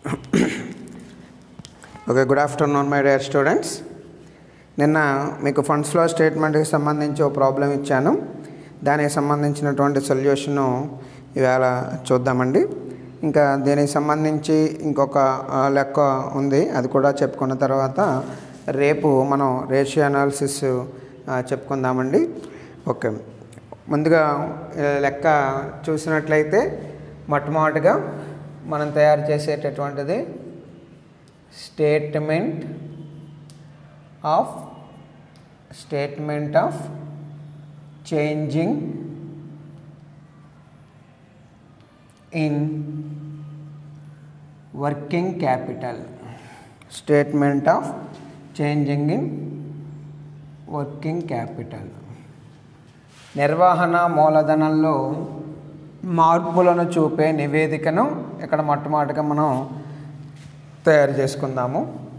okay good afternoon my dear students నిన్న మీకు funds flow స్టేట్మెంట్కి సంబంధించి ఒక ప్రాబ్లం ఇచ్చాను దానికి సంబంధించినటువంటి సొల్యూషను ఇవాళ చూద్దామండి ఇంకా దీనికి సంబంధించి ఇంకొక ఆ, లెక్క ఉంది అది కూడా చెప్పుకున్న తర్వాత రేపు మనం రేషియో అనాలిసిస్ ఆ, చెప్పుకుందామండి ఓకే ముందుగా ఈ లెక్క చూసినట్లయితే మొట్టమొదటిగా మనం తయారు చేసేటటువంటిది statement of statement of changing in working capital statement of changing in working capital నిర్వహణ మూలధనంలో మార్పులను చూపే నివేదికను ఇక్కడ మొట్టమొదటిగా మనం తయారు చేసుకుందాము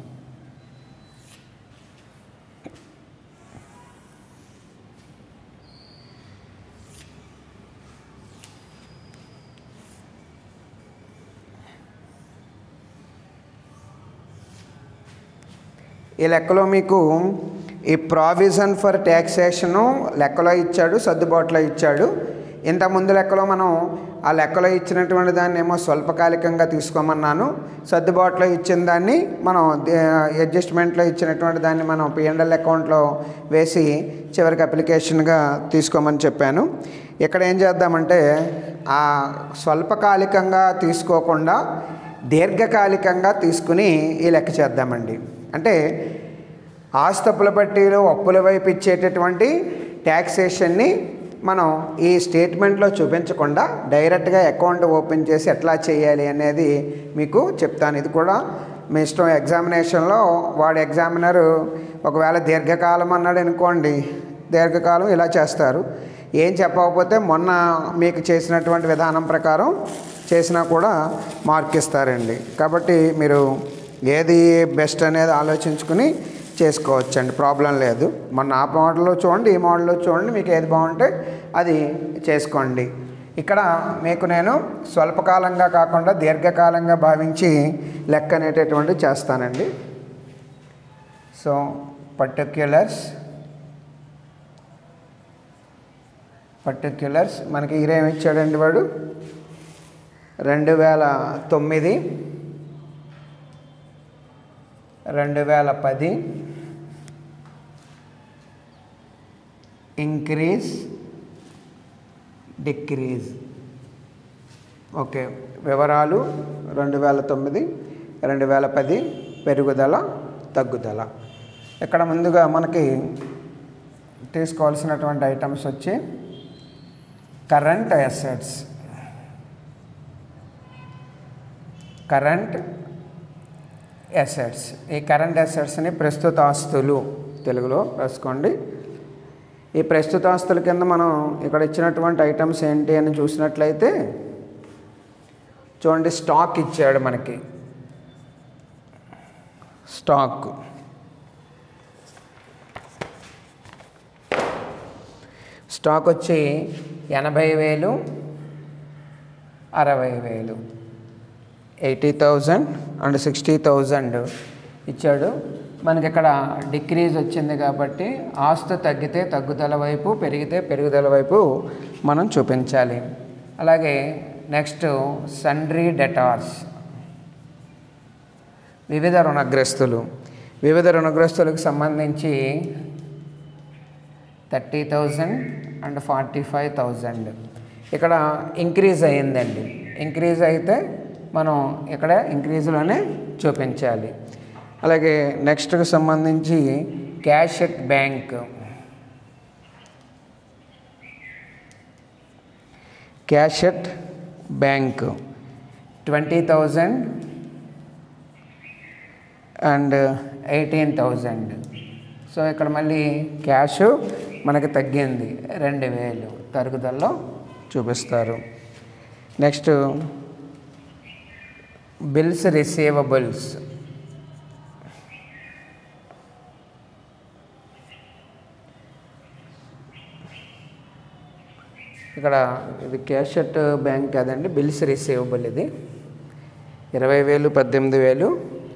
ఈ లెక్కలో మీకు ఈ ప్రావిజన్ ఫర్ ట్యాక్సేషను లెక్కలో ఇచ్చాడు సర్దుబాటులో ఇచ్చాడు ఇంత ముందు లెక్కలో మనం ఆ లెక్కలో ఇచ్చినటువంటి దాన్ని ఏమో స్వల్పకాలికంగా తీసుకోమన్నాను సర్దుబాటులో ఇచ్చిన దాన్ని మనం అడ్జస్ట్మెంట్లో ఇచ్చినటువంటి దాన్ని మనం పిఎండ్ఎల్ అకౌంట్లో వేసి చివరికి అప్లికేషన్గా తీసుకోమని చెప్పాను ఇక్కడ ఏం చేద్దామంటే ఆ స్వల్పకాలికంగా తీసుకోకుండా దీర్ఘకాలికంగా తీసుకుని ఈ లెక్క చేద్దామండి అంటే ఆస్తపుల పట్టీలో అప్పుల వైపు ఇచ్చేటటువంటి ట్యాక్సేషన్ని మనం ఈ స్టేట్మెంట్లో చూపించకుండా డైరెక్ట్గా అకౌంట్ ఓపెన్ చేసి ఎట్లా చేయాలి అనేది మీకు చెప్తాను ఇది కూడా మీ ఇష్టం ఎగ్జామినేషన్లో వాడు ఎగ్జామినర్ ఒకవేళ దీర్ఘకాలం అన్నాడు అనుకోండి దీర్ఘకాలం ఇలా చేస్తారు ఏం చెప్పకపోతే మొన్న మీకు చేసినటువంటి విధానం ప్రకారం చేసినా కూడా మార్క్ ఇస్తారండి కాబట్టి మీరు ఏది బెస్ట్ అనేది ఆలోచించుకుని చేసుకోవచ్చండి ప్రాబ్లం లేదు మొన్న ఆ మోడల్లో చూడండి ఈ మోడల్లో చూడండి మీకు ఏది బాగుంటే అది చేసుకోండి ఇక్కడ మీకు నేను స్వల్పకాలంగా కాకుండా దీర్ఘకాలంగా భావించి లెక్క అనేటటువంటి చేస్తానండి సో పర్టిక్యులర్స్ పర్టిక్యులర్స్ మనకి ఈరేమి ఇచ్చాడండి వాడు రెండు వేల తొమ్మిది రెండు వేల పది ఇంక్రీజ్ డిక్రీజ్ ఓకే వివరాలు రెండు వేల తొమ్మిది రెండు వేల పది పెరుగుదల తగ్గుదల ఇక్కడ ముందుగా మనకి తీసుకోవాల్సినటువంటి ఐటమ్స్ వచ్చి కరెంట్ అసెట్స్ కరెంట్ అసెట్స్ ఈ కరెంట్ అసెట్స్ని ప్రస్తుత ఆస్తులు తెలుగులో రాసుకోండి ఈ ప్రస్తుత ఆస్తుల కింద మనం ఇక్కడ ఇచ్చినటువంటి ఐటమ్స్ ఏంటి అని చూసినట్లయితే చూడండి స్టాక్ ఇచ్చాడు మనకి స్టాక్ స్టాక్ వచ్చి ఎనభై వేలు అరవై వేలు eighty thousand and sixty thousand ఇచ్చాడు మనకి ఇక్కడ డిక్రీజ్ వచ్చింది కాబట్టి ఆస్తు తగ్గితే తగ్గుదల వైపు పెరిగితే పెరుగుదల వైపు మనం చూపించాలి అలాగే నెక్స్ట్ సండ్రీ డెటార్స్ వివిధ రుణగ్రస్తులు వివిధ రుణగ్రస్తులకు సంబంధించి thirty thousand and forty five thousand ఇక్కడ ఇంక్రీజ్ అయ్యిందండి ఇంక్రీజ్ అయితే మనం ఇక్కడ ఇంక్రీజ్లోనే చూపించాలి అలాగే నెక్స్ట్కి సంబంధించి cash at bank cash at bank twenty thousand and eighteen thousand so ఇక్కడ మళ్ళీ క్యాష్ మనకి తగ్గింది రెండు వేలు తరుగుదలలో చూపిస్తారు నెక్స్ట్ బిల్స్ రిసీవబుల్స్ ఇక్కడ ఇది క్యాష్ అట్ బ్యాంక్ కాదండి బిల్స్ రిసీవబుల్ ఇది ఇరవై వేలు పద్దెనిమిది వేలు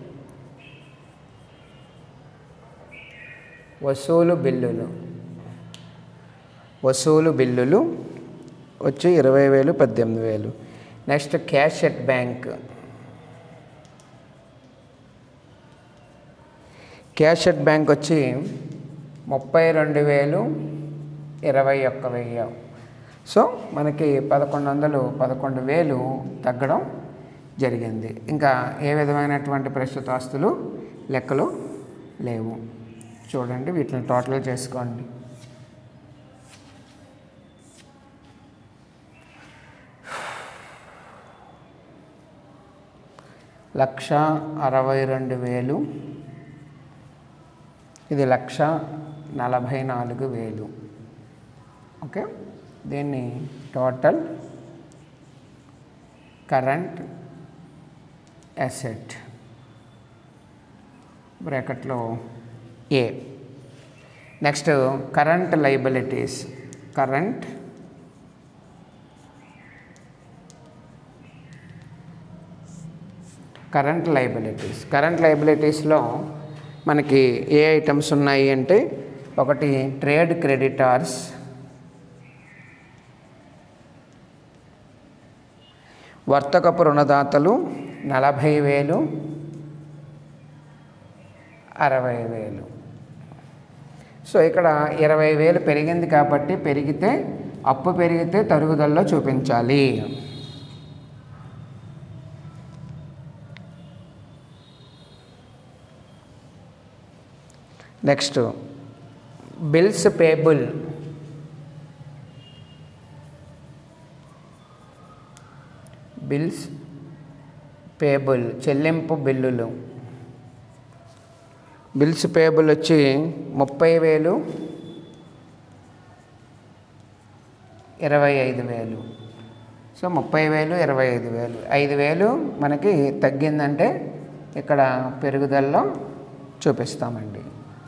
వసూలు బిల్లులు వసూలు బిల్లులు వచ్చి ఇరవై వేలు పద్దెనిమిది వేలు next cash at bank cash at bank వచ్చి ముప్పై రెండు వేలు ఇరవై ఒక్క వెయ్యి సో మనకి పదకొండు వందలు పదకొండు వేలు తగ్గడం జరిగింది ఇంకా ఏ విధమైనటువంటి ప్రస్తుత ఆస్తులు లెక్కలు లేవు చూడండి వీటిని టోటల్ చేసుకోండి లక్ష అరవై రెండు వేలు ఇది లక్ష నలభై నాలుగు వేలు ఓకే దీన్ని టోటల్ కరెంట్ అసెట్ బ్రాకెట్లో A next current liabilities current current liabilities current లైబిలిటీస్లో మనకి ఏ ఐటమ్స్ ఉన్నాయి అంటే ఒకటి ట్రేడ్ క్రెడిటార్స్ వర్తకపు రుణదాతలు నలభై వేలు అరవై వేలు సో ఇక్కడ ఇరవై వేలు పెరిగింది కాబట్టి పెరిగితే అప్పు పెరిగితే తరుగుదలలో చూపించాలి next bills payable bills payable చెల్లింపు బిల్లులు బిల్స్ పేబుల్ వచ్చి ముప్పై వేలు ఇరవై ఐదు వేలు సో ముప్పై వేలు ఇరవై ఐదు వేలు ఐదు వేలు మనకి తగ్గిందంటే ఇక్కడ పెరుగుదలలో చూపిస్తామండి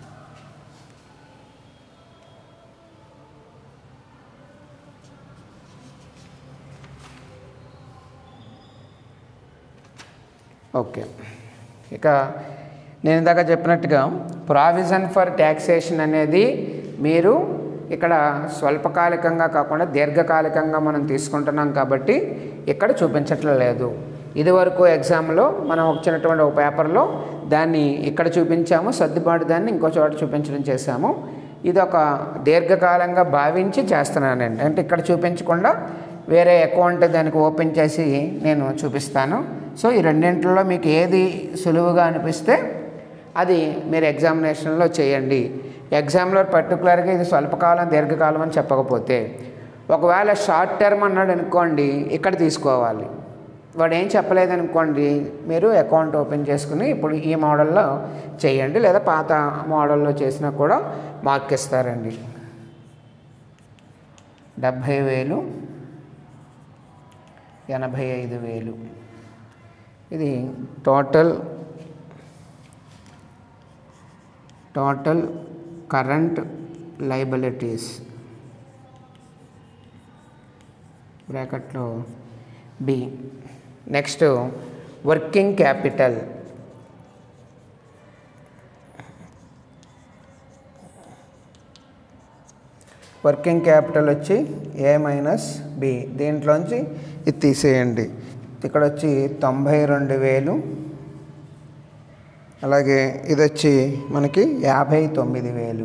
ఓకే ఇక నేను ఇందాక చెప్పినట్టుగా ప్రావిజన్ ఫర్ ట్యాక్సేషన్ అనేది మీరు ఇక్కడ స్వల్పకాలికంగా కాకుండా దీర్ఘకాలికంగా మనం తీసుకుంటున్నాం కాబట్టి ఇక్కడ చూపించట్లేదు లేదు ఇదివరకు ఎగ్జామ్లో మనం వచ్చినటువంటి ఒక పేపర్లో దాన్ని ఇక్కడ చూపించాము సర్దుబాటు దాన్ని ఇంకో చోట చూపించడం చేశాము ఇది ఒక దీర్ఘకాలంగా భావించి చేస్తున్నానండి అంటే ఇక్కడ చూపించకుండా వేరే అకౌంట్ దానికి ఓపెన్ చేసి నేను చూపిస్తాను సో ఈ రెండింటిలో మీకు ఏది సులువుగా అనిపిస్తే అది మీరు ఎగ్జామినేషన్లో చేయండి ఎగ్జామ్లో పర్టికులర్గా ఇది స్వల్పకాలం దీర్ఘకాలం అని చెప్పకపోతే ఒకవేళ షార్ట్ టర్మ్ అన్నాడు అనుకోండి ఇక్కడ తీసుకోవాలి వాడు ఏం చెప్పలేదు అనుకోండి మీరు అకౌంట్ ఓపెన్ చేసుకుని ఇప్పుడు ఈ మోడల్లో చేయండి లేదా పాత మోడల్లో చేసినా కూడా మార్క్ ఇస్తారండి డెబ్భై వేలు ఎనభై ఐదు వేలు ఇది టోటల్ టోటల్ కరెంట్ లైబిలిటీస్ బ్రాకెట్లో B next working capital working capital వచ్చి ఏ మైనస్ బి దీంట్లోంచి ఇది తీసేయండి ఇక్కడ వచ్చి తొంభై రెండు వేలు అలాగే ఇది వచ్చి మనకి యాభై తొమ్మిది వేలు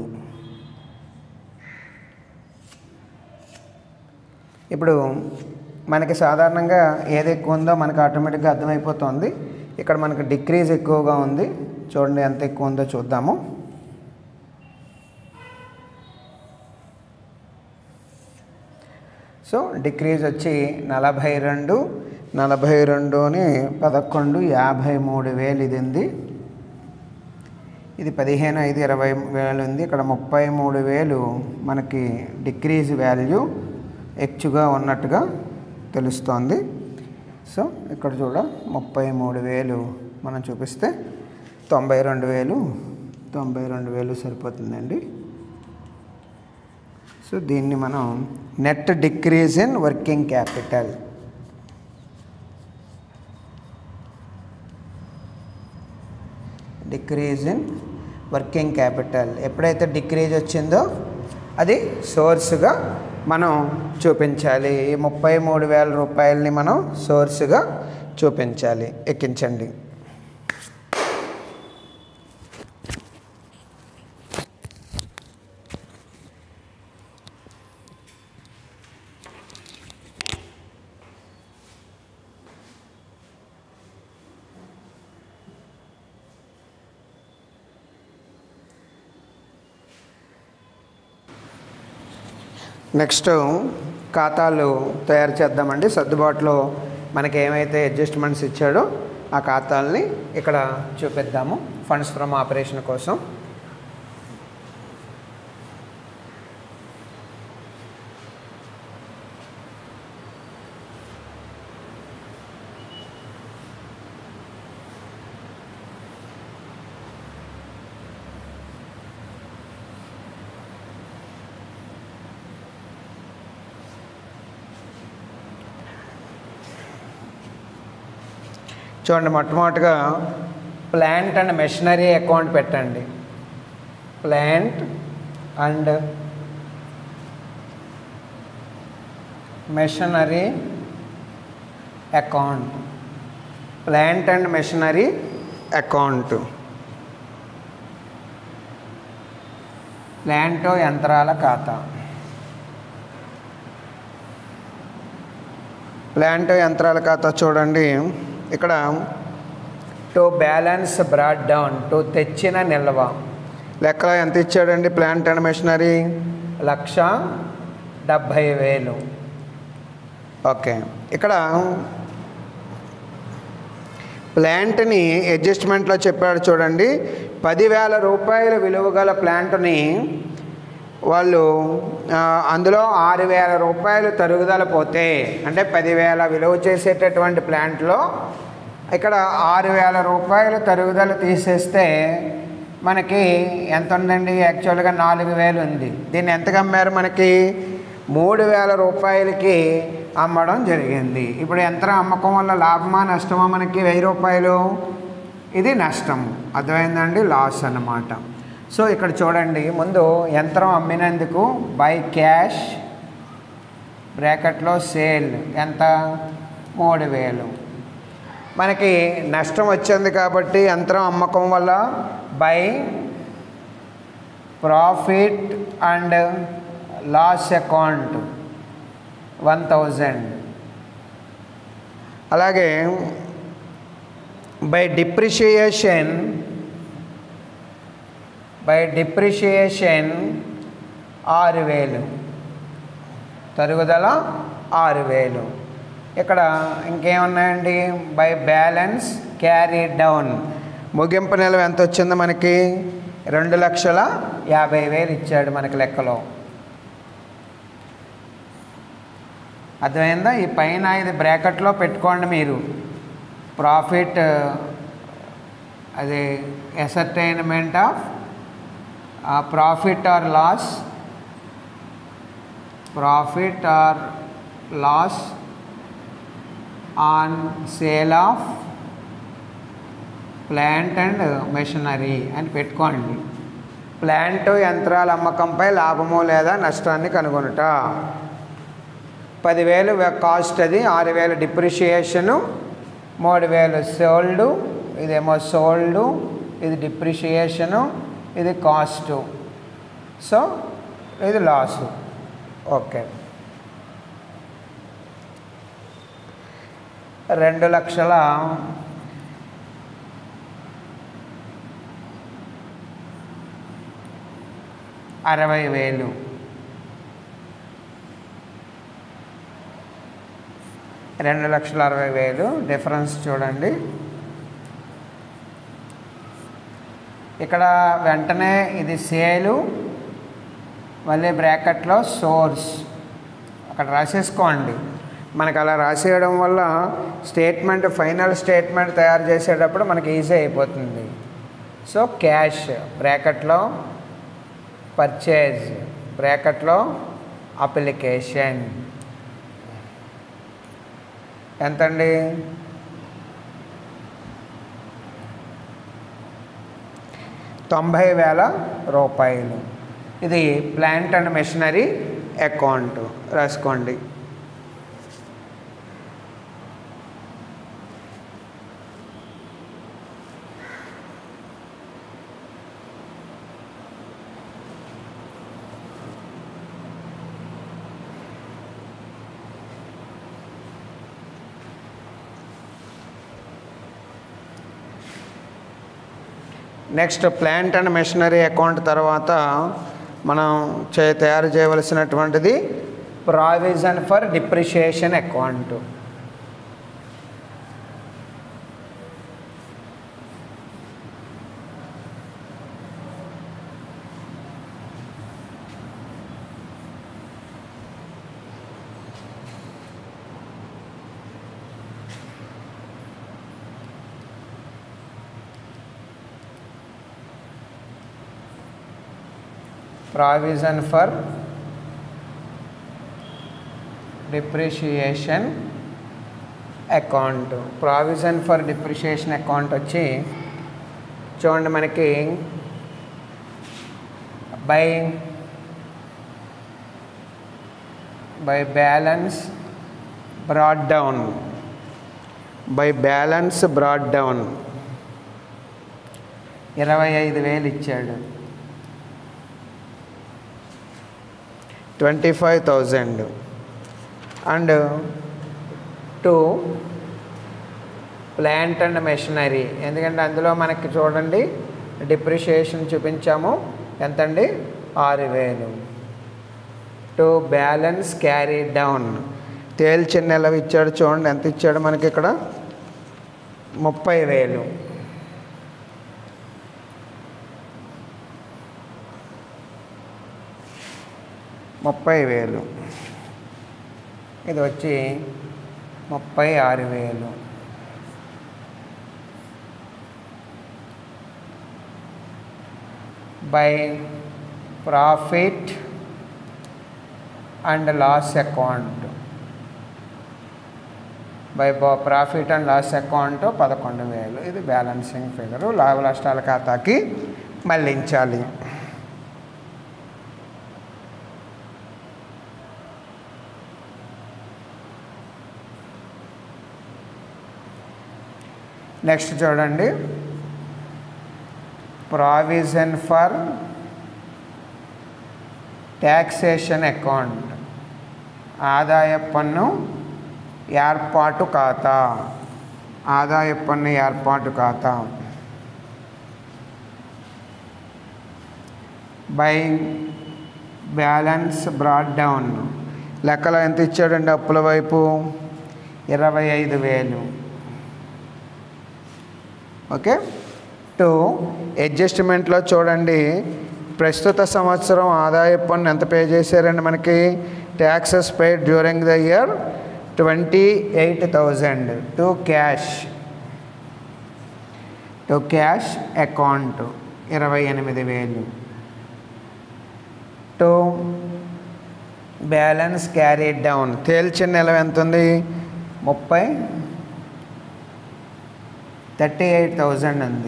ఇప్పుడు మనకి సాధారణంగా ఏది ఎక్కువ ఉందో మనకు ఆటోమేటిక్గా అర్థమైపోతుంది ఇక్కడ మనకు డిక్రీజ్ ఎక్కువగా ఉంది చూడండి ఎంత ఎక్కువ ఉందో చూద్దాము సో డిక్రీజ్ వచ్చి నలభై రెండు నలభై రెండుని పదకొండు యాభై మూడు వేలు ఇది ఉంది ఇది పదిహేను ఐదు ఇరవై వేలు ఉంది ఇక్కడ ముప్పై మూడు వేలు మనకి డిక్రీజ్ వాల్యూ హెచ్చుగా ఉన్నట్టుగా తెలుస్తోంది సో ఇక్కడ చూడ ముప్పై మూడు వేలు మనం చూపిస్తే తొంభై రెండు వేలు తొంభై రెండు వేలు సరిపోతుందండి సో దీన్ని మనం net decrease in working capital decrease in working capital ఎప్పుడైతే డిక్రీజ్ వచ్చిందో అది సోర్స్గా మనం చూపించాలి ఈ ముప్పై మూడు వేల రూపాయలని మనం సోర్స్గా చూపించాలి ఎక్కించండి నెక్స్ట్ ఖాతాలు తయారు చేద్దామండి సర్దుబాటులో మనకి ఏమైతే అడ్జస్ట్మెంట్స్ ఇచ్చాడో ఆ ఖాతాలని ఇక్కడ చూపిద్దాము ఫండ్స్ ఫ్రమ్ ఆపరేషన్ కోసం చూడండి మొట్టమొదటిగా ప్లాంట్ అండ్ మెషినరీ అకౌంట్ పెట్టండి plant and machinery account plant and machinery account plant యంత్రాల ఖాతా ప్లాంట్ యంత్రాల ఖాతా చూడండి ఇక్కడ to balance brought down to తెచ్చిన నిల్వ లెక్కలో ఎంత ఇచ్చాడండి ప్లాంట్ అండ్ మెషినరీ లక్ష డెబ్భై వేలు ఓకే ఇక్కడ ప్లాంట్ని అడ్జస్ట్మెంట్లో చెప్పాడు చూడండి పదివేల రూపాయల విలువ గల ప్లాంట్ని వాళ్ళు ఆ, అందులో ఆరు వేల రూపాయలు తరుగుదల పోతే అంటే పదివేల విలువ చేసేటటువంటి ప్లాంట్లో ఇక్కడ ఆరు వేల రూపాయలు తరుగుదల తీసేస్తే మనకి ఎంత ఉందండి యాక్చువల్గా నాలుగు వేలు ఉంది దీన్ని ఎంతకు అమ్మారు మనకి మూడు వేల రూపాయలకి అమ్మడం జరిగింది ఇప్పుడు యంత్రం అమ్మకం వల్ల లాభమా నష్టమా మనకి వెయ్యి రూపాయలు ఇది నష్టం అర్థమైందండి లాస్ అన్నమాట సో ఇక్కడ చూడండి ముందు యంత్రం అమ్మినందుకు బై క్యాష్ బ్రాకెట్లో సేల్ ఎంత మూడు వేలు మనకి నష్టం వచ్చింది కాబట్టి యంత్రం అమ్మకం వల్ల by profit and loss account one thousand అలాగే బై డిప్రిషియేషన్ బై డిప్రిషియేషన్ ఆరు వేలు తరుగుదల ఆరు వేలు ఇక్కడ ఇంకేమున్నాయండి బై బ్యాలెన్స్ క్యారీ డౌన్ ముగింపు నిల్వ ఎంత వచ్చిందో మనకి రెండు లక్షల యాభై వేలు ఇచ్చాడు మనకి లెక్కలో అర్థమైందా ఈ పైన ఇది బ్రాకెట్లో పెట్టుకోండి మీరు ప్రాఫిట్ అది ascertainment of profit or loss profit or loss on sale of plant and machinery అని పెట్టుకోండి ప్లాంట్ యంత్రాల అమ్మకంపై లాభము లేదా నష్టాన్ని కనుగొనుట పదివేలు వే- కాస్ట్ అది ఆరు వేలు డిప్రిషియేషను మూడు వేలు సోల్డ్ ఇదేమో సోల్డ్ ఇది డిప్రిషియేషను ఇది కాస్టు సో ఇది లాసు ఓకే రెండు లక్షల అరవై వేలు రెండు లక్షల అరవై వేలు డిఫరెన్స్ చూడండి ఇక్కడ వెంటనే ఇది సేలు మళ్ళీ బ్రాకెట్లో సోర్స్ అక్కడ రాసేసుకోండి మనకు అలా రాసేయడం వల్ల స్టేట్మెంట్ ఫైనల్ స్టేట్మెంట్ తయారు చేసేటప్పుడు మనకి ఈజీ అయిపోతుంది సో క్యాష్ బ్రాకెట్లో పర్చేజ్ బ్రాకెట్లో అప్లికేషన్ ఎంతండి తొంభై వేల రూపాయలు ఇది ప్లాంట్ అండ్ మెషినరీ అకౌంట్ రాసుకోండి next plant and machinery account తర్వాత మనం చే తయారు చేయవలసినటువంటిది provision for depreciation account provision for depreciation account provision for depreciation account వచ్చి చూడండి మనకి by by balance brought down by balance brought down ఇరవై ఐదు వేలు ఇచ్చాడు twenty five thousand and to plant and machinery ఎందుకంటే అందులో మనకి చూడండి డిప్రిషియేషన్ చూపించాము ఎంతండి ఆరు వేలు టు బ్యాలెన్స్ క్యారీ డౌన్ తేల్చిన నెల ఇచ్చాడు చూడండి ఎంత ఇచ్చాడు మనకి ఇక్కడ ముప్పై వేలు ముప్పై వేలు ఇది వచ్చి ముప్పై ఆరు వేలు by profit and loss account by profit and loss account పదకొండు వేలు ఇది బ్యాలెన్సింగ్ ఫిగరు లాభ నష్టాల ఖాతాకి మళ్ళించాలి నెక్స్ట్ చూడండి ప్రావిజన్ ఫర్ ట్యాక్సేషన్ అకౌంట్ ఆదాయ పన్ను ఏర్పాటు ఖాతా ఆదాయ పన్ను ఏర్పాటు ఖాతా బై బ్యాలెన్స్ బ్రాడ్ డౌన్ లెక్కలో ఎంత ఇచ్చాడండి అప్పుల వైపు ఇరవై ఐదు వేలు ఓకే టు అడ్జస్ట్మెంట్లో చూడండి ప్రస్తుత సంవత్సరం ఆదాయ పన్ను ఎంత పే చేశారండి మనకి taxes paid during the year twenty eight thousand to cash to cash account ఇరవై ఎనిమిది వేలు టు బ్యాలెన్స్ క్యారీ డౌన్ తేల్చిన నెల ఎంత ఉంది ముప్పై థర్టీ ఎయిట్ థౌజండ్ ఉంది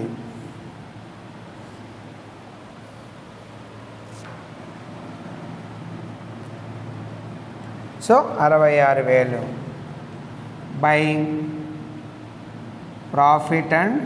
సో అరవై ఆరు వేలు by profit and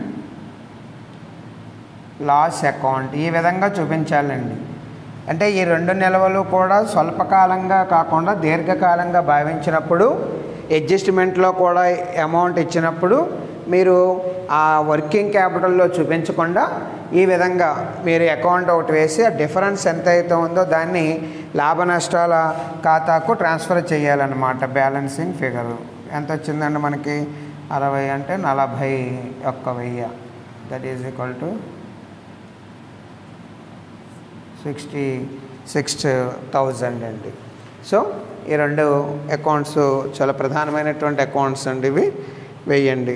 loss account ఈ విధంగా చూపించాలండి అంటే ఈ రెండు నిల్వలు కూడా స్వల్పకాలంగా కాకుండా దీర్ఘకాలంగా భావించినప్పుడు అడ్జస్ట్మెంట్లో కూడా అమౌంట్ ఇచ్చినప్పుడు మీరు ఆ వర్కింగ్ క్యాపిటల్లో చూపించకుండా ఈ విధంగా మీరు అకౌంట్ ఒకటి వేసి ఆ డిఫరెన్స్ ఎంత అయితే ఉందో దాన్ని లాభ నష్టాల ఖాతాకు ట్రాన్స్ఫర్ చేయాలన్నమాట బ్యాలెన్సింగ్ ఫిగర్ ఎంత వచ్చిందండి మనకి అరవై అంటే నలభై ఒక్క వెయ్యి that is equal to sixty six thousand అండి సో ఈ రెండు అకౌంట్స్ చాలా ప్రధానమైనటువంటి అకౌంట్స్ అండి ఇవి వేయండి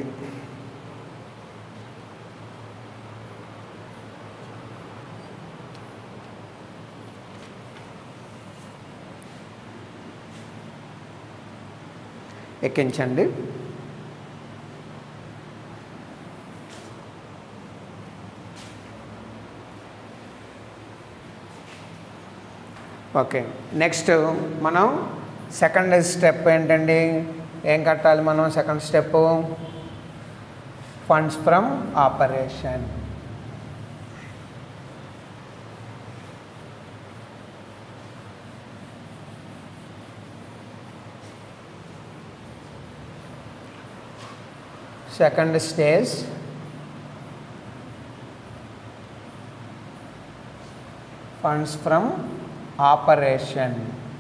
ఎక్కించండి ఓకే నెక్స్ట్ మనం సెకండ్ స్టెప్ ఏంటండి ఏం కట్టాలి మనం second step funds from operation second stage funds from operation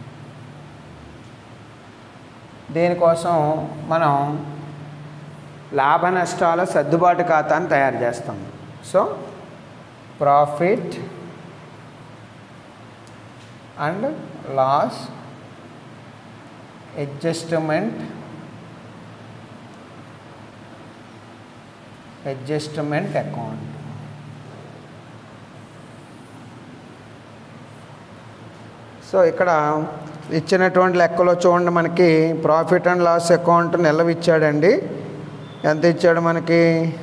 దీనికోసం మనం లాభ నష్టాల సర్దుబాటు ఖాతాను తయారు చేస్తాం so profit and loss adjustment adjustment account so ఇక్కడ ఇచ్చినటువంటి లెక్కలో చూడండి మనకి ప్రాఫిట్ అండ్ లాస్ అకౌంట్ నిల్వ ఇచ్చాడండి ఎంత ఇచ్చాడు మనకి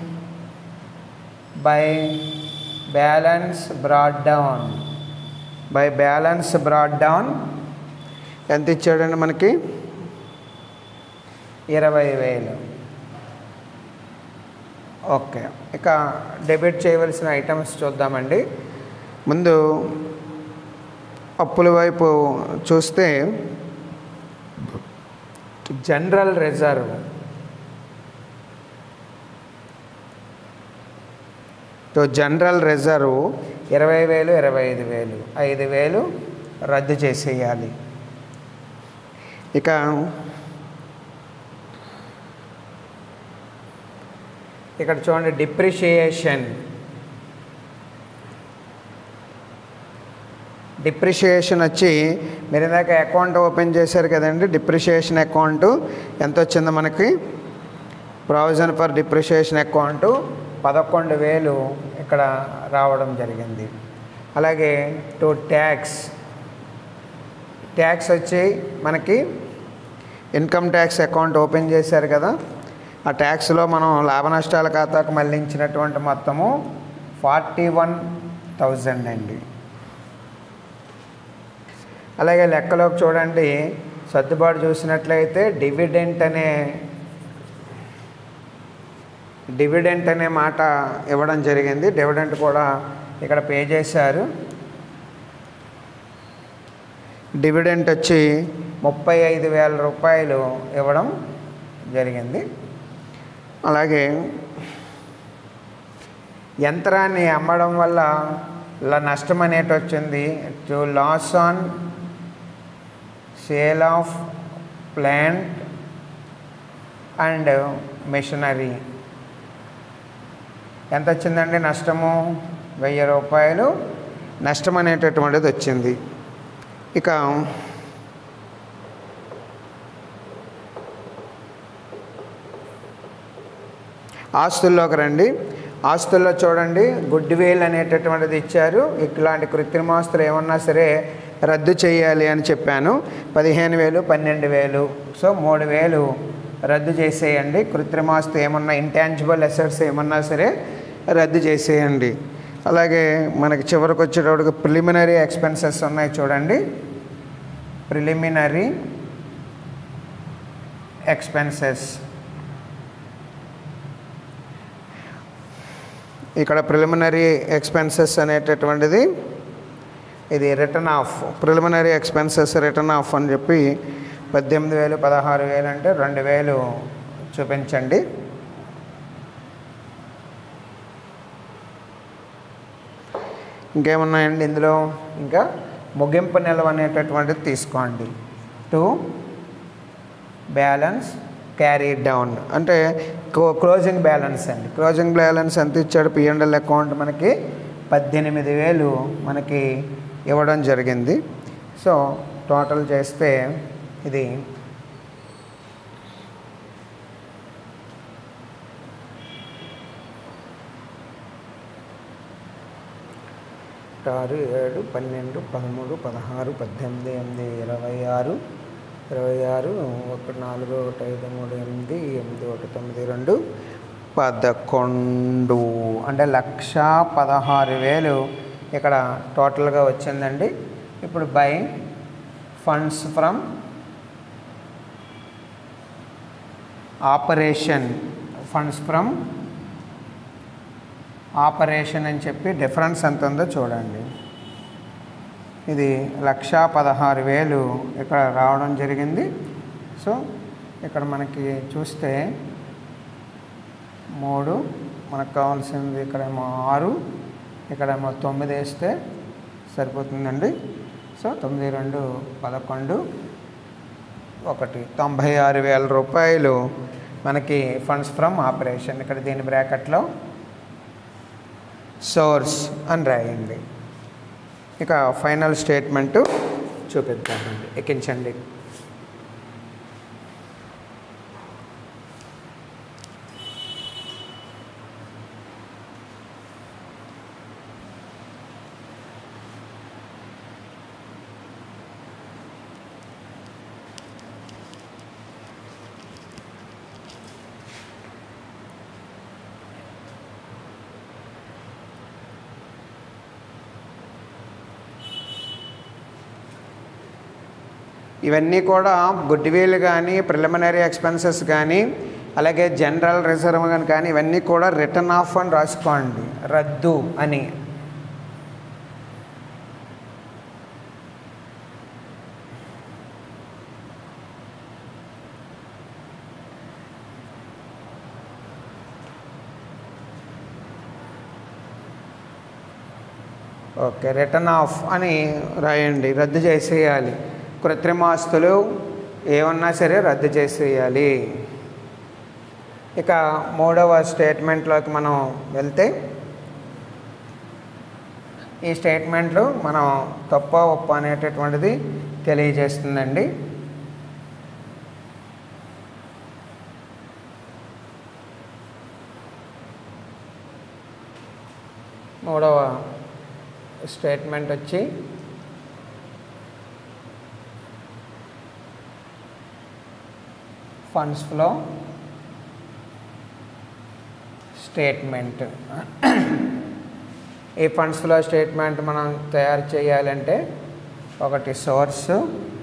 by balance brought down by balance brought down ఎంత ఇచ్చాడండి మనకి ఇరవై వేలు ఓకే ఇక డెబిట్ చేయవలసిన ఐటమ్స్ చూద్దామండి ముందు అప్పుల వైపు చూస్తే జనరల్ రిజర్వ్ తో జనరల్ రిజర్వ్ ఇరవై వేలు ఇరవై ఐదు వేలు ఐదు వేలు రద్దు చేసేయాలి ఇక ఇక్కడ చూడండి డిప్రిషియేషన్ డిప్రిషియేషన్ వచ్చి మీరు ఇందాక అకౌంట్ ఓపెన్ చేశారు కదండి డిప్రిషియేషన్ అకౌంట్ ఎంత వచ్చింది మనకి ప్రావిజన్ ఫర్ డిప్రిషియేషన్ అకౌంట్ పదకొండు వేలు ఇక్కడ రావడం జరిగింది అలాగే టు ట్యాక్స్ ట్యాక్స్ వచ్చి మనకి ఇన్కమ్ ట్యాక్స్ అకౌంట్ ఓపెన్ చేశారు కదా ఆ ట్యాక్స్లో మనం లాభ నష్టాల ఖాతాకు మళ్ళించినటువంటి మొత్తము ఫార్టీ వన్ థౌజండ్ అండి అలాగే లెక్కలోకి చూడండి సర్దుబాటు చూసినట్లయితే డివిడెంట్ అనే డివిడెంట్ అనే మాట ఇవ్వడం జరిగింది డివిడెంట్ కూడా ఇక్కడ పే చేశారు డివిడెంట్ వచ్చి ముప్పై ఐదు వేల రూపాయలు ఇవ్వడం జరిగింది అలాగే యంత్రాన్ని అమ్మడం వల్ల ల నష్టం అనేటి వచ్చింది to loss on sale of plant and machinery ఎంత వచ్చిందండి నష్టము వెయ్యి రూపాయలు నష్టం అనేటటువంటిది వచ్చింది ఇక ఆస్తుల్లోకి రండి ఆస్తుల్లో చూడండి గుడ్ వేల్ అనేటటువంటిది ఇచ్చారు ఇట్లాంటి కృత్రిమాస్తులు ఏమన్నా సరే రద్దు చేయాలి అని చెప్పాను పదిహేను వేలు పన్నెండు వేలు సో మూడు వేలు రద్దు చేసేయండి కృత్రిమాస్తు ఏమన్నా ఇంటాంజిబుల్ అసెట్స్ ఏమన్నా సరే రద్దు చేసేయండి అలాగే మనకి చివరికి వచ్చేటప్పటికి ప్రిలిమినరీ ఎక్స్పెన్సెస్ ఉన్నాయి చూడండి ప్రిలిమినరీ ఎక్స్పెన్సెస్ ఇక్కడ ప్రిలిమినరీ ఎక్స్పెన్సెస్ అనేటటువంటిది ఇది return of preliminary expenses return of అని చెప్పి పద్దెనిమిది వేలు పదహారు వేలు అంటే రెండు వేలు చూపించండి ఇంకేమున్నాయండి ఇందులో ఇంకా ముగింపు నిల్వ అనేటటువంటిది తీసుకోండి టూ బ్యాలెన్స్ క్యారీ డౌన్ అంటే క్లోజింగ్ బ్యాలెన్స్ అండి క్లోజింగ్ బ్యాలెన్స్ ఎంత ఇచ్చాడు పిఎండ్ఎల్ అకౌంట్ మనకి పద్దెనిమిది వేలు మనకి ఇవ్వడం జరిగింది సో టోటల్ చేస్తే ఇది ఆరు ఏడు పన్నెండు పదమూడు పదహారు పద్దెనిమిది ఎనిమిది ఇరవై ఆరు ఇరవై ఆరు ఒకటి నాలుగు ఒకటి ఐదు మూడు ఎనిమిది ఎనిమిది ఒకటి తొమ్మిది రెండు పదకొండు అంటే లక్ష పదహారు వేలు ఇక్కడ టోటల్గా వచ్చిందండి ఇప్పుడు by funds from operation funds from operation అని చెప్పి డిఫరెన్స్ ఎంత ఉందో చూడండి ఇది లక్షా పదహారు వేలు ఇక్కడ రావడం జరిగింది సో ఇక్కడ మనకి చూస్తే మూడు మనకు కావాల్సింది ఇక్కడేమో ఆరు ఇక్కడేమో తొమ్మిది వేస్తే సరిపోతుందండి సో తొమ్మిది రెండు పదకొండు ఒకటి తొంభై ఆరు వేల రూపాయలు మనకి ఫండ్స్ ఫ్రమ్ ఆపరేషన్ ఇక్కడ దీని బ్రాకెట్లో సోర్స్ అని రాయండి ఇక ఫైనల్ స్టేట్మెంటు చూపిద్దామండి ఎక్కించండి ఇవన్నీ కూడా గుడ్ విల్ కానీ ప్రిలిమినరీ ఎక్స్పెన్సెస్ కానీ అలాగే జనరల్ రిజర్వ్ కానీ ఇవన్నీ కూడా రిటర్న్ ఆఫ్ అని రాసుకోండి రద్దు అని ఓకే రిటర్న్ ఆఫ్ అని రాయండి రద్దు చేసేయాలి కృత్రిమాస్తులు ఏమన్నా సరే రద్దు చేసేయాలి ఇక మూడవ స్టేట్మెంట్లోకి మనం వెళ్తే ఈ స్టేట్మెంట్లు మనం తప్ప ఒప్ప అనేటటువంటిది తెలియజేస్తుందండి మూడవ స్టేట్మెంట్ వచ్చి ఫండ్స్ ఫ్లో స్టేట్మెంట్ ఈ ఫండ్స్ ఫ్లో స్టేట్మెంట్ మనం తయారు చేయాలంటే ఒకటి సోర్సు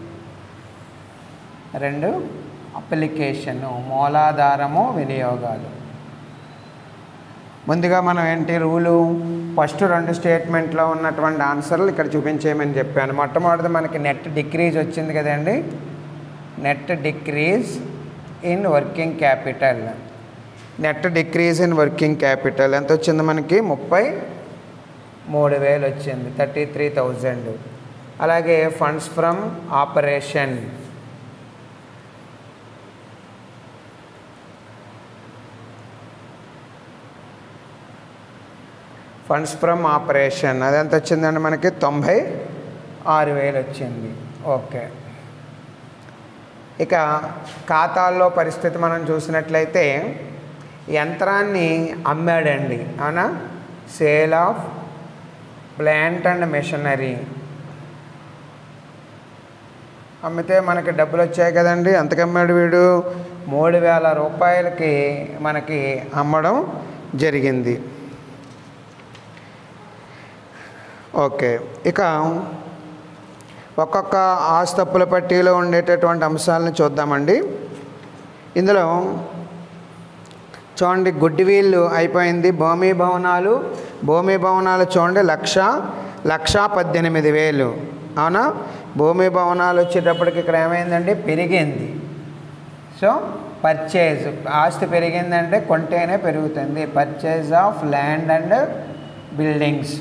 రెండు అప్లికేషను మూలాధారము వినియోగాలు ముందుగా మనం ఏంటి రూలు ఫస్ట్ రెండు స్టేట్మెంట్లో ఉన్నటువంటి ఆన్సర్లు ఇక్కడ చూపించేయమని చెప్పాను మొట్టమొదటిది మనకి నెట్ డిక్రీజ్ వచ్చింది కదండి net decrease in working capital net decrease in working capital ఎంత వచ్చింది మనకి ముప్పై మూడు వేలు వచ్చింది థర్టీ త్రీ థౌజండ్ అలాగే funds from operation funds from operation అది ఎంత వచ్చిందండి మనకి తొంభై ఆరు వేలు వచ్చింది ఓకే ఇక ఖాతాల్లో పరిస్థితి మనం చూసినట్లయితే యంత్రాన్ని అమ్మాడండి అవునా sale of plant and machinery అమ్మితే మనకి డబ్బులు వచ్చాయి కదండి ఎంతకు అమ్మాడు వీడు మూడు వేల రూపాయలకి మనకి అమ్మడం జరిగింది ఓకే ఇక ఒక్కొక్క ఆస్తప్పుల పట్టీలో ఉండేటటువంటి అంశాలను చూద్దామండి ఇందులో చూడండి గుడ్డి వీళ్ళు అయిపోయింది భూమి భవనాలు భూమి భవనాలు చూడండి లక్ష లక్ష పద్దెనిమిది వేలు అవునా భూమి భవనాలు వచ్చేటప్పటికి ఇక్కడ ఏమైందండి పెరిగింది సో పర్చేజ్ ఆస్తి పెరిగిందంటే కొంటేనే పెరుగుతుంది purchase of land and buildings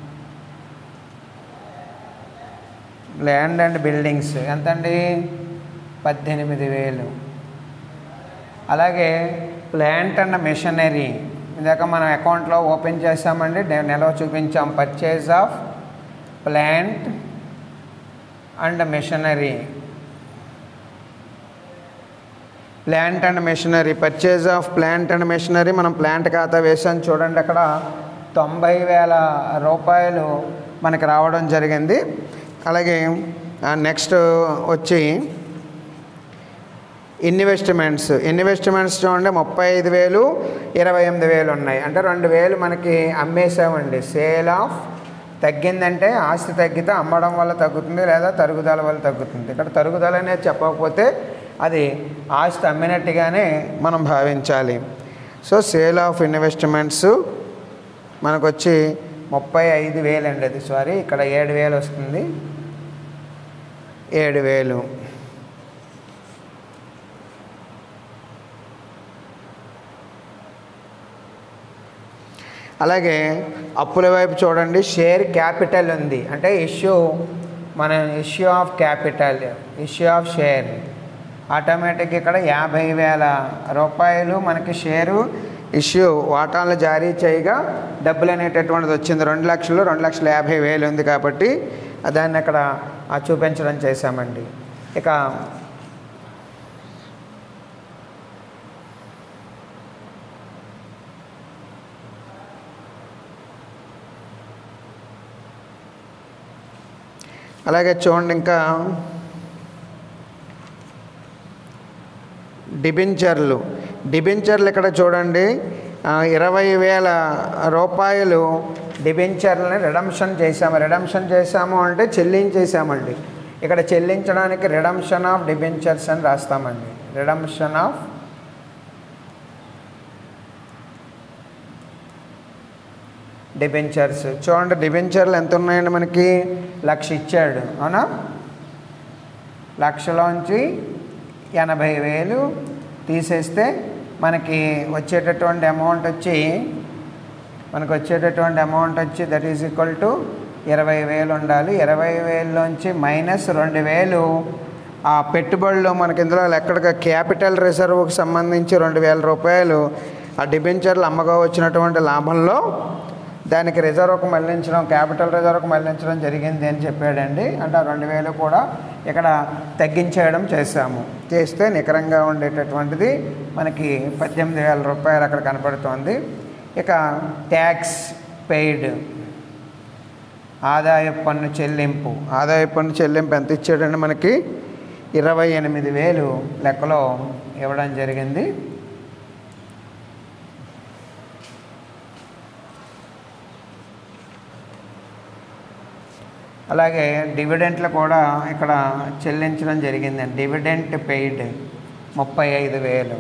land and buildings ఎంతండి పద్దెనిమిది వేలు అలాగే ప్లాంట్ అండ్ మెషినరీ ఇందాక మనం అకౌంట్లో ఓపెన్ చేసామండి నే- నెల చూపించాం purchase of plant and machinery plant and machinery purchase of plant and machinery మనం ప్లాంట్ ఖాతా వేసాం చూడండి అక్కడ తొంభై వేల రూపాయలు మనకి రావడం జరిగింది అలాగే నెక్స్ట్ వచ్చి ఇన్వెస్ట్మెంట్స్ ఇన్వెస్ట్మెంట్స్ చూడండి ముప్పై ఐదు వేలు ఇరవై ఎనిమిది వేలు ఉన్నాయి అంటే రెండు వేలు మనకి అమ్మేసామండి సేల్ ఆఫ్ తగ్గిందంటే ఆస్తి తగ్గితే అమ్మడం వల్ల తగ్గుతుంది లేదా తరుగుదల వల్ల తగ్గుతుంది ఇక్కడ తరుగుదల అనేది చెప్పకపోతే అది ఆస్తి అమ్మినట్టుగానే మనం భావించాలి సో సేల్ ఆఫ్ ఇన్వెస్ట్మెంట్స్ మనకు వచ్చి ముప్పై ఐదు వేలు అండి అది సారీ ఇక్కడ ఏడు వేలు వస్తుంది ఏడు వేలు అలాగే అప్పుల వైపు చూడండి షేర్ క్యాపిటల్ ఉంది అంటే ఇష్యూ మన issue of capital issue of share automatic ఇక్కడ యాభై వేల రూపాయలు మనకి షేరు ఇష్యూ వాటాలను జారీ చేయగా డబ్బులు అనేటటువంటిది వచ్చింది రెండు లక్షలు రెండు లక్షల యాభై వేలు ఉంది కాబట్టి దాన్ని అక్కడ ఆ చూపించడం చేశామండి ఇక అలాగే చూడండి ఇంకా డిబెంచర్లు డిబెంచర్లు ఇక్కడ చూడండి ఆ, ఇరవై వేల రూపాయలు డిబెంచర్లని రిడమ్షన్ చేశాము రిడమ్షన్ చేశాము అంటే చెల్లించేసామండి ఇక్కడ చెల్లించడానికి రిడమ్షన్ ఆఫ్ డిబెంచర్స్ అని రాస్తామండి రిడమ్షన్ ఆఫ్ డిబెంచర్స్ చూడండి డిబెంచర్లు ఎంత ఉన్నాయండి మనకి లక్ష ఇచ్చాడు అవునా లక్షలోంచి ఎనభై వేలు తీసేస్తే మనకి వచ్చేటటువంటి అమౌంట్ వచ్చి మనకు వచ్చేటటువంటి అమౌంట్ వచ్చి దట్ ఈజ్ ఈక్వల్ టు ఇరవై వేలు ఉండాలి ఇరవై వేలలోంచి మైనస్ రెండు వేలు ఆ పెట్టుబడులు మనకి ఇందులో ఎక్కడికి క్యాపిటల్ రిజర్వ్కి సంబంధించి రెండు వేల రూపాయలు ఆ డిబెంచర్లు అమ్మగా వచ్చినటువంటి లాభంలో దానికి రిజర్వ్కు మళ్లించడం క్యాపిటల్ రిజర్వ్కు మళ్లించడం జరిగింది అని చెప్పాడండి అంటే ఆ రెండు వేలు కూడా ఇక్కడ తగ్గించేయడం చేశాము చేస్తే నికరంగా ఉండేటటువంటిది మనకి పద్దెనిమిది వేల రూపాయలు అక్కడ కనపడుతోంది ఇక ట్యాక్స్ పెయిడ్ ఆదాయ పన్ను చెల్లింపు ఆదాయ పన్ను చెల్లింపు ఎంత ఇచ్చాడండి మనకి ఇరవై ఎనిమిది వేలు లెక్కలో ఇవ్వడం జరిగింది అలాగే డివిడెంట్లు కూడా ఇక్కడ చెల్లించడం జరిగిందండి డివిడెంట్ పెయిడ్ ముప్పై ఐదు వేలు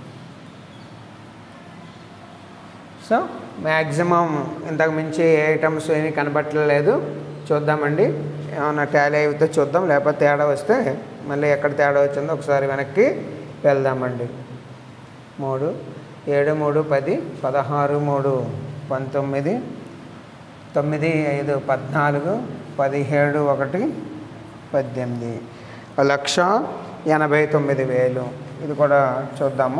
సో మ్యాక్సిమం ఇంతకు మించి ఏ ఐటమ్స్ ఏమీ కనబట్టలేదు చూద్దామండి ఏమన్నా టాలీ అయితే చూద్దాం లేకపోతే తేడా వస్తే మళ్ళీ ఎక్కడ తేడా వచ్చిందో ఒకసారి వెనక్కి వెళ్దామండి మూడు ఏడు మూడు పది పదహారు మూడు పంతొమ్మిది తొమ్మిది ఐదు పద్నాలుగు పదిహేడు ఒకటి పద్దెనిమిది లక్ష ఎనభై తొమ్మిది వేలు ఇది కూడా చూద్దాము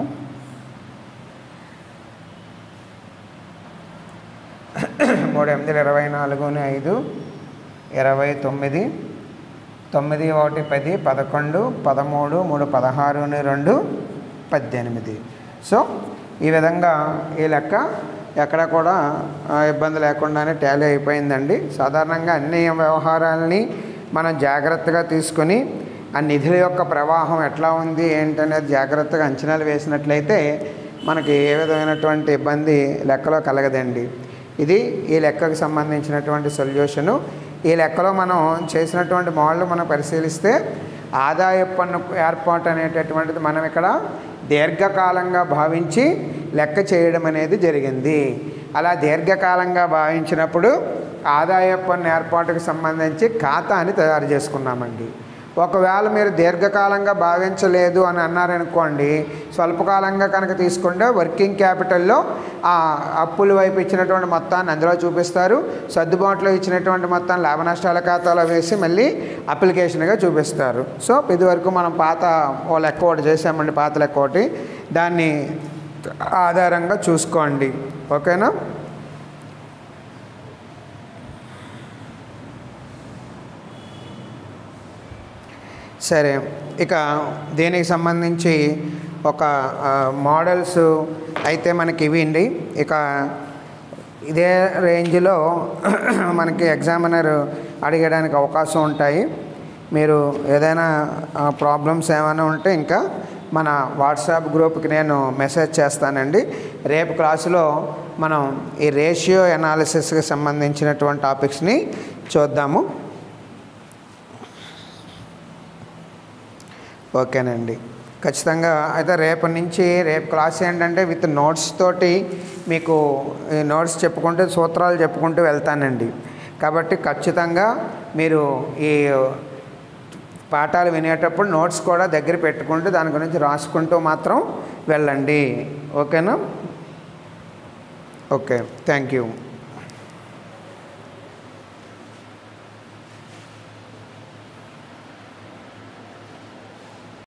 మూడు ఎనిమిది ఇరవై నాలుగుని ఐదు ఇరవై తొమ్మిది తొమ్మిది ఒకటి పది పదకొండు పదమూడు మూడు పదహారుని రెండు పద్దెనిమిది సో ఈ విధంగా ఈ లెక్క ఎక్కడ కూడా ఆ, ఇబ్బంది లేకుండానే టాలీ అయిపోయిందండి సాధారణంగా అన్ని వ్యవహారాలని మనం జాగ్రత్తగా తీసుకొని ఆ నిధుల యొక్క ప్రవాహం ఎట్లా ఉంది ఏంటనేది జాగ్రత్తగా అంచనాలు వేసినట్లయితే మనకి ఏ విధమైనటువంటి ఇబ్బంది లెక్కలో కలగదండి ఇది ఈ లెక్కకు సంబంధించినటువంటి సొల్యూషను ఈ లెక్కలో మనం చేసినటువంటి మోడల్ మనం పరిశీలిస్తే ఆదాయ పన్ను ఏర్పాటు అనేటటువంటిది మనం ఇక్కడ దీర్ఘకాలంగా భావించి లెక్క చేయడం అనేది జరిగింది అలా దీర్ఘకాలంగా భావించినప్పుడు ఆదాయ పన్ను ఏర్పాటుకు సంబంధించి ఖాతాని తయారు చేసుకున్నామండి ఒకవేళ మీరు దీర్ఘకాలంగా భావించలేదు అని అన్నారనుకోండి స్వల్పకాలంగా కనుక తీసుకుంటే వర్కింగ్ క్యాపిటల్లో ఆ అప్పుల వైపు ఇచ్చినటువంటి మొత్తాన్ని అందులో చూపిస్తారు సర్దుబాటులో ఇచ్చినటువంటి మొత్తాన్ని లాభ నష్టాల ఖాతాలో వేసి మళ్ళీ అప్లికేషన్గా చూపిస్తారు సో ఇది వరకు మనం పాత ఓ లెక్క ఒకటి చేసామండి పాత లెక్క ఒకటి దాన్ని ఆధారంగా చూసుకోండి ఓకేనా సరే ఇక దీనికి సంబంధించి ఒక ఆ, మోడల్స్ అయితే మనకి ఇవి అండి ఇక ఇదే రేంజ్లో మనకి ఎగ్జామినర్ అడిగడానికి అవకాశం ఉంటాయి మీరు ఏదైనా ప్రాబ్లమ్స్ ఏమైనా ఉంటే ఇంకా మన వాట్సాప్ గ్రూప్కి నేను మెసేజ్ చేస్తానండి రేపు క్లాసులో మనం ఈ రేషియో ఎనాలిసిస్కి సంబంధించినటువంటి టాపిక్స్ని చూద్దాము ఓకేనండి ఖచ్చితంగా అయితే రేపు నుంచి రేపు క్లాస్ ఏంటంటే విత్ నోట్స్ తోటి మీకు ఈ నోట్స్ చెప్పుకుంటూ సూత్రాలు చెప్పుకుంటూ వెళ్తానండి కాబట్టి ఖచ్చితంగా మీరు ఈ పాఠాలు వినేటప్పుడు నోట్స్ కూడా దగ్గర పెట్టుకుంటూ దాని గురించి రాసుకుంటూ మాత్రం వెళ్ళండి ఓకేనా ఓకే థ్యాంక్ యూ